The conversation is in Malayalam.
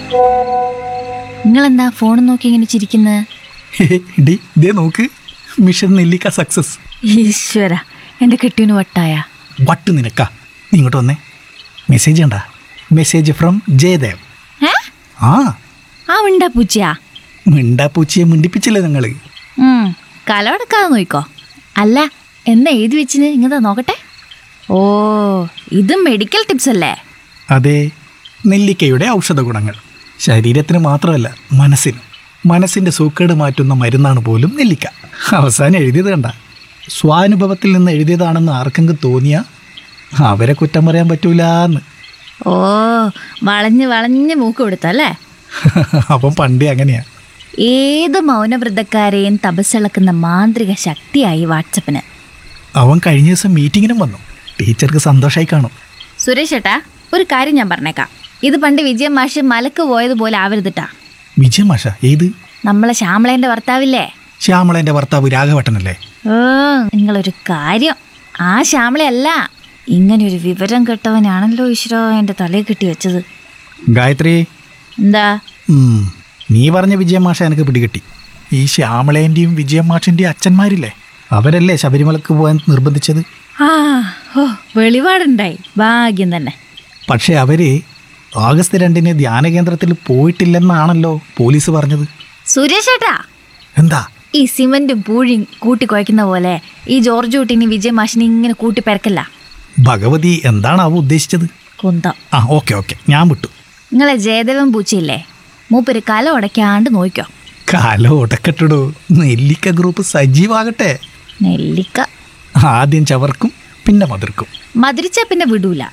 നിങ്ങളെന്താ ഫോൺ നോക്കി ഇങ്ങനെ ചിരിക്കുന്നത് ഡി ഇതേ നോക്ക് മിഷൻ നെല്ലിക്ക സക്സസ് ഈശ്വര എൻ്റെ കെട്ടിയന് വട്ടായ വട്ട് നിനക്ക നീ ഇങ്ങോട്ട് വന്നേ മെസ്സേജ് കണ്ട മെസ്സേജ് ഫ്രം ജയദേവ് ഏ ആ ആ ഉണ്ടാ പൂച്ചയാ മിണ്ടാപ്പൂച്ചിയെ മിണ്ടിപ്പിച്ചില്ലേ നിങ്ങൾ ഉം, കലവടക്കാതെ നോക്കോ അല്ല എന്നാ എഴുതി വെച്ചിന് ഇങ്ങതാ നോക്കട്ടെ ഓ ഇത് മെഡിക്കൽ ടിപ്സ് അല്ലേ അതെ നെല്ലിക്കയുടെ ഔഷധ ഗുണങ്ങൾ ശരീരത്തിന് മാത്രമല്ല മനസ്സിനും മനസ്സിൻ്റെ സൂക്കേട് മാറ്റുന്ന മരുന്നാണ് പോലും നെല്ലിക്ക അവസാനം എഴുതിയത് കണ്ട സ്വാനുഭവത്തിൽ നിന്ന് എഴുതിയതാണെന്ന് ആർക്കെങ്കിലും തോന്നിയാ അവരെ കുറ്റം പറയാൻ പറ്റൂലെന്ന് ഓ വളഞ്ഞ് വളഞ്ഞ് മൂക്ക് കൊടുത്തല്ലേ അപ്പം പണ്ടേ അങ്ങനെയാ ഏത് മൗനവ്രതക്കാരെയും തപസ്സിളക്കുന്ന മാന്ത്രിക ശക്തിയായി വാട്സപ്പിന് അവൻ കഴിഞ്ഞ ദിവസം മീറ്റിങ്ങിനും വന്നു ടീച്ചർക്ക് സന്തോഷമായി കാണും സുരേഷ് ഏട്ടാ ഒരു കാര്യം ഞാൻ പറഞ്ഞേക്കാം ഇത് പണ്ട് വിജയൻ മാഷ് മലക്ക് പോയതുപോലെ ആവരുതിട്ടാ വിജയ മാഷ ഏത് നമ്മളെ ശ്യാമളേന്റെ ഭർത്താവില്ലേ ശ്യാമളൻ്റെ ഭർത്താവ് രാഘവട്ടനല്ലേ ഓ നിങ്ങളൊരു കാര്യം ആ ശ്യാമളയല്ല ഇങ്ങനെ ഒരു വിവരം കെട്ടവനാണല്ലോ ഈശ്വരോ എൻ്റെ തലയിൽ കെട്ടി വെച്ചത് ഗായത്രി എന്താ ഉം, നീ പറഞ്ഞ വിജയമാഷ എനിക്ക് പിടികിട്ടി ഈ ശ്യാമളേൻ്റെയും വിജയമാഷിൻ്റെയും അച്ഛന്മാരില്ലേ അവരല്ലേ ശബരിമലക്ക് പോകാൻ നിർബന്ധിച്ചത് ആ ഓ വെളിപാടുണ്ടായി ഭാഗ്യം തന്നെ പക്ഷേ അവര് ആഗസ്റ്റ് രണ്ടിന് ധ്യാന കേന്ദ്രത്തിൽ പോയിട്ടില്ലെന്നാണല്ലോ പോലീസ് പറഞ്ഞത് സുരേഷ് ഏട്ടാ എന്താ ഈ സിമന്റും പൂഴിയും കൂട്ടി കുഴക്കുന്ന പോലെ ഈ ജോർജ് കുട്ടീനെ വിജയ മാഷിനെ ഇങ്ങനെ കൂട്ടി പെരക്കല്ല ഭഗവതി എന്താണാവോ ഉദ്ദേശിച്ചത് കുന്തം ആ ഓക്കെ ഓക്കെ ഞാൻ വിട്ടു നിങ്ങളെ ജയദേവൻ പൂച്ചയില്ലേ മൂപ്പര് കല ഉടയ്ക്കാണ്ട് നോക്കിക്കോ കാലം ഉടക്കട്ടിടോ നെല്ലിക്ക ഗ്രൂപ്പ് സജീവാകട്ടെ നെല്ലിക്ക ആദ്യം ചവർക്കും പിന്നെ മതിർക്കും മധുരിച്ച പിന്നെ വിടൂല